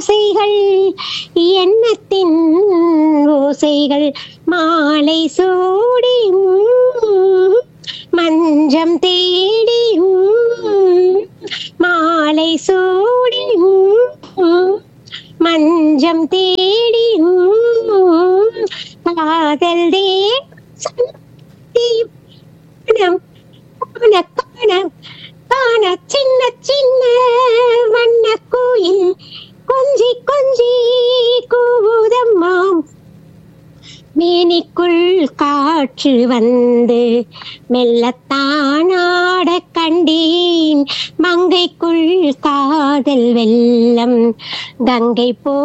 ஓசைகள் எண்ணத்தின் ஓசைகள் மாலை சூடி உம், மஞ்சம் தேடி உம், மாலை சூடி உம், மஞ்சம் தேடி உம், காதல் தே காண காண காண காண சின்ன சின்ன வண்ண கோயில் கொஞ்சி கொஞ்சி கூவுதம்மாம் மேனிக்குள் காற்று வந்து மெல்லத்தானாட கண்டேன் மங்கைக்குள் காதல் வெள்ளம் கங்கை போ